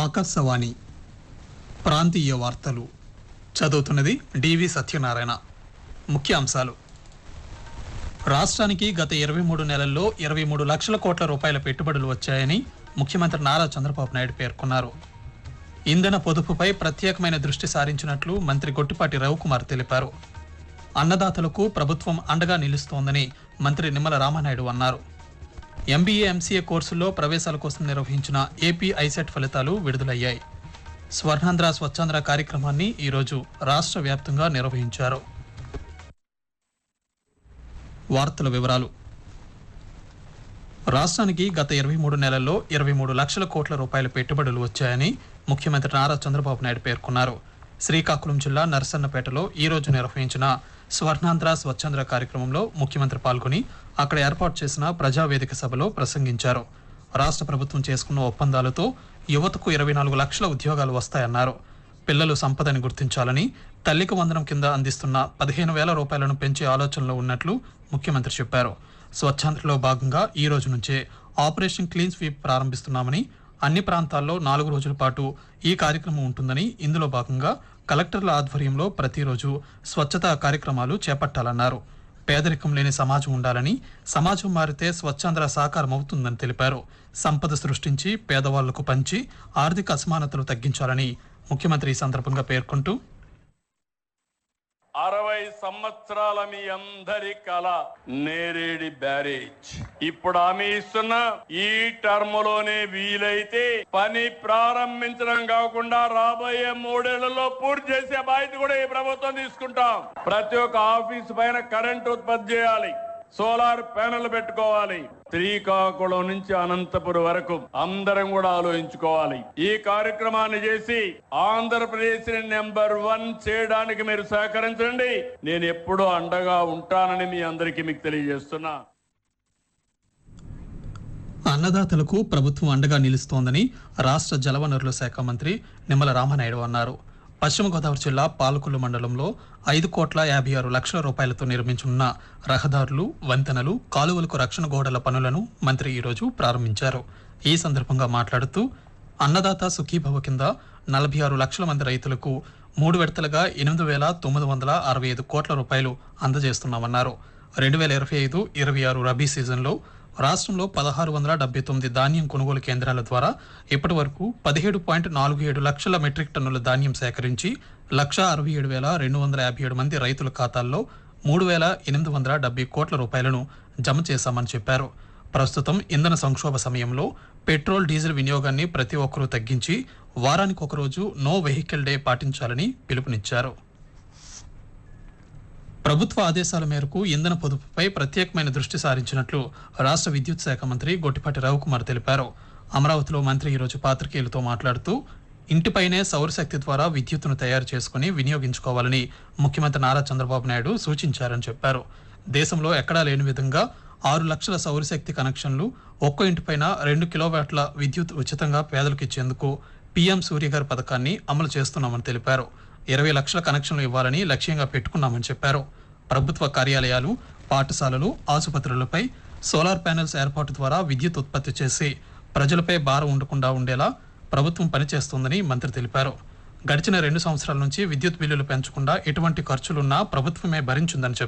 ఆకాశవాణి ప్రాంతీయ వార్తలు చదువుతున్నది డివి సత్యనారాయణ ముఖ్యాంశాలు రాష్ట్రానికి గత ఇరవై మూడు నెలల్లో ఇరవై మూడు లక్షల కోట్ల రూపాయల పెట్టుబడులు వచ్చాయని ముఖ్యమంత్రి నారా చంద్రబాబు నాయుడు పేర్కొన్నారు ఇంధన పొదుపుపై ప్రత్యేకమైన దృష్టి సారించినట్లు మంత్రి గొట్టిపాటి రవికుమార్ తెలిపారు అన్నదాతలకు ప్రభుత్వం అండగా నిలుస్తోందని మంత్రి నిమ్మల రామానాయుడు అన్నారు ఎంబీఏ ఎంసీఏ కోర్సుల్లో ప్రవేశాల కోసం నిర్వహించిన ఏపీ ఐసెట్ ఫలితాలు విడుదలయ్యాయి స్వర్ణాంధ్ర స్వచ్ఛాంధ్ర కార్యక్రమాన్ని ఈరోజు రాష్ట్ర వ్యాప్తంగా నిర్వహించారు వార్తల వివరాలు రాష్ట్రానికి గత ఇరవై మూడు నెలల్లో ఇరవై మూడు లక్షల కోట్ల రూపాయల పెట్టుబడులు వచ్చాయని ముఖ్యమంత్రి నారా చంద్రబాబు నాయుడు పేర్కొన్నారు శ్రీకాకుళం జిల్లా నరసన్నపేటలో ఈ రోజు నిర్వహించిన స్వర్ణాంధ్ర స్వచ్ఛాంధ్ర కార్యక్రమంలో ముఖ్యమంత్రి పాల్గొని అక్కడ ఏర్పాటు చేసిన ప్రజావేదిక సభలో ప్రసంగించారు రాష్ట్ర ప్రభుత్వం చేసుకున్న ఒప్పందాలతో యువతకు ఇరవై నాలుగు లక్షల ఉద్యోగాలు వస్తాయన్నారు పిల్లలు సంపదని గుర్తించాలని తల్లికి వందనం కింద అందిస్తున్న పదిహేను వేల రూపాయలను పెంచే ఆలోచనలో ఉన్నట్లు ముఖ్యమంత్రి చెప్పారు స్వచ్ఛాంధ్రలో భాగంగా ఈ రోజు నుంచే ఆపరేషన్ క్లీన్ స్వీప్ ప్రారంభిస్తున్నామని అన్ని ప్రాంతాల్లో నాలుగు రోజుల పాటు ఈ కార్యక్రమం ఉంటుందని ఇందులో భాగంగా కలెక్టర్ల ఆధ్వర్యంలో ప్రతిరోజు స్వచ్ఛతా కార్యక్రమాలు చేపట్టాలన్నారు పేదరికం లేని సమాజం ఉండాలని సమాజం మారితే స్వచ్ఛాంధ్ర సాకారం అవుతుందని తెలిపారు సంపద సృష్టించి పేదవాళ్లకు పంచి ఆర్థిక అసమానతలు తగ్గించాలని ముఖ్యమంత్రి ఈ సందర్భంగా పేర్కొంటూ అరవై సంవత్సరాల మీ అందరి కళ నేరేడి బ్యారేజ్ ఇప్పుడు హామీ ఇస్తున్న ఈ టర్మ్ లోనే వీలైతే పని ప్రారంభించడం కాకుండా రాబోయే మూడేళ్లలో పూర్తి చేసే బాధ్యత కూడా ఈ ప్రభుత్వం తీసుకుంటాం ప్రతి ఒక్క ఆఫీస్ పైన కరెంట్ ఉత్పత్తి చేయాలి సోలార్ ప్యానెల్ పెట్టుకోవాలి శ్రీకాకుళం నుంచి అనంతపురం వరకు అందరం కూడా ఆలోచించుకోవాలి ఈ కార్యక్రమాన్ని చేసి ఆంధ్రప్రదేశ్ ని నెంబర్ వన్ చేయడానికి మీరు సహకరించండి నేను ఎప్పుడూ అండగా ఉంటానని మీ అందరికీ మీకు తెలియజేస్తున్నా అన్నదాతలకు ప్రభుత్వం అండగా నిలుస్తోందని రాష్ట్ర జలవనరుల శాఖ మంత్రి నిమ్మల రామనాయుడు అన్నారు పశ్చిమ గోదావరి జిల్లా పాలకొల్లు మండలంలో ఐదు కోట్ల యాభై ఆరు లక్షల రూపాయలతో నిర్మించనున్న రహదారులు వంతెనలు కాలువలకు రక్షణ గోడల పనులను మంత్రి ఈరోజు ప్రారంభించారు ఈ సందర్భంగా మాట్లాడుతూ అన్నదాత సుఖీభవ కింద నలభై ఆరు లక్షల మంది రైతులకు మూడు విడతలుగా ఎనిమిది వేల తొమ్మిది వందల అరవై ఐదు కోట్ల రూపాయలు అందజేస్తున్నామన్నారు రెండు వేల ఇరవై ఐదు ఇరవై ఆరు రబీ సీజన్లో రాష్ట్రంలో పదహారు వందల డెబ్బై తొమ్మిది ధాన్యం కొనుగోలు కేంద్రాల ద్వారా ఇప్పటి వరకు పదిహేడు పాయింట్ నాలుగు ఏడు లక్షల మెట్రిక్ టన్నుల ధాన్యం సేకరించి లక్ష అరవై ఏడు వేల రెండు వందల యాభై ఏడు మంది రైతుల ఖాతాల్లో మూడు వేల ఎనిమిది వందల డెబ్బై కోట్ల రూపాయలను జమ చేశామని చెప్పారు ప్రస్తుతం ఇంధన సంక్షోభ సమయంలో పెట్రోల్ డీజిల్ వినియోగాన్ని ప్రతి ఒక్కరూ తగ్గించి వారానికి ఒకరోజు నో వెహికల్ డే పాటించాలని పిలుపునిచ్చారు ప్రభుత్వ ఆదేశాల మేరకు ఇంధన పొదుపుపై ప్రత్యేకమైన దృష్టి సారించినట్లు రాష్ట్ర విద్యుత్ శాఖ మంత్రి గొట్టిపాటి రవికుమార్ తెలిపారు అమరావతిలో మంత్రి ఈరోజు పాత్రికేయులతో మాట్లాడుతూ ఇంటిపైనే సౌరశక్తి ద్వారా విద్యుత్తును తయారు చేసుకుని వినియోగించుకోవాలని ముఖ్యమంత్రి నారా చంద్రబాబు నాయుడు సూచించారని చెప్పారు దేశంలో ఎక్కడా లేని విధంగా ఆరు లక్షల సౌరశక్తి కనెక్షన్లు ఒక్కో ఇంటిపైన రెండు కిలోవాట్ల విద్యుత్ ఉచితంగా పేదలకు ఇచ్చేందుకు పీఎం సూర్యగారి పథకాన్ని అమలు చేస్తున్నామని తెలిపారు ఇరవై లక్షల కనెక్షన్లు ఇవ్వాలని లక్ష్యంగా పెట్టుకున్నామని చెప్పారు ప్రభుత్వ కార్యాలయాలు పాఠశాలలు ఆసుపత్రులపై సోలార్ ప్యానెల్స్ ఏర్పాటు ద్వారా విద్యుత్ ఉత్పత్తి చేసి ప్రజలపై భారం ఉండకుండా ఉండేలా ప్రభుత్వం పనిచేస్తోందని మంత్రి తెలిపారు గడిచిన రెండు సంవత్సరాల నుంచి విద్యుత్ బిల్లులు పెంచకుండా ఎటువంటి ఖర్చులున్నా ప్రభుత్వమే భరించిందని చెప్పారు